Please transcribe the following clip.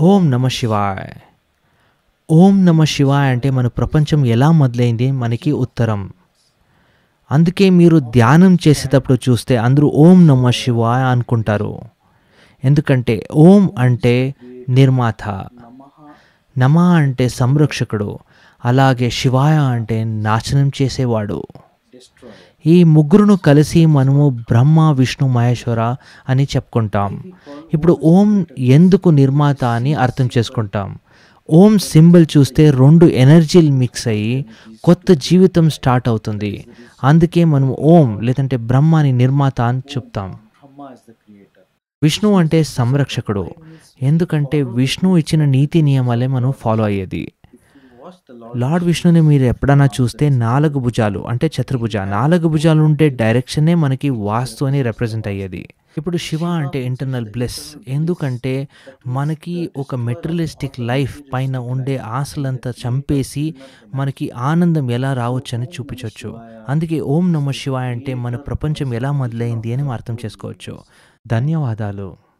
ఓం నమ శివాయ్ ఓం నమ శివాయ్ అంటే మన ప్రపంచం ఎలా మొదలైంది మనకి ఉత్తరం అందుకే మీరు ధ్యానం చేసేటప్పుడు చూస్తే అందరూ ఓం నమ శివాయ అనుకుంటారు ఎందుకంటే ఓం అంటే నిర్మాత నమ అంటే సంరక్షకుడు అలాగే శివాయ అంటే నాశనం చేసేవాడు ఈ ముగ్గురును కలిసి మనము బ్రహ్మ విష్ణు మహేశ్వర అని చెప్పుకుంటాం ఇప్పుడు ఓం ఎందుకు నిర్మాత అని అర్థం చేసుకుంటాం ఓం సింబల్ చూస్తే రెండు ఎనర్జీలు మిక్స్ అయ్యి కొత్త జీవితం స్టార్ట్ అవుతుంది అందుకే మనం ఓం లేదంటే బ్రహ్మాని నిర్మాత అని చెప్తాం విష్ణు అంటే సంరక్షకుడు ఎందుకంటే విష్ణు ఇచ్చిన నీతి నియమాలే మనం ఫాలో అయ్యేది లార్డ్ విష్ణుని మీరు ఎప్పుడైనా చూస్తే నాలుగు భుజాలు అంటే చతుర్భుజ నాలుగు భుజాలు ఉంటే డైరెక్షనే మనకి వాస్తు అని రిప్రజెంట్ అయ్యేది ఇప్పుడు శివ అంటే ఇంటర్నల్ బ్లెస్ ఎందుకంటే మనకి ఒక మెటీరియలిస్టిక్ లైఫ్ పైన ఉండే ఆశలంతా చంపేసి మనకి ఆనందం ఎలా రావచ్చని చూపించవచ్చు అందుకే ఓం నమ శివాయ అంటే మన ప్రపంచం ఎలా మొదలైంది అని మనం అర్థం చేసుకోవచ్చు ధన్యవాదాలు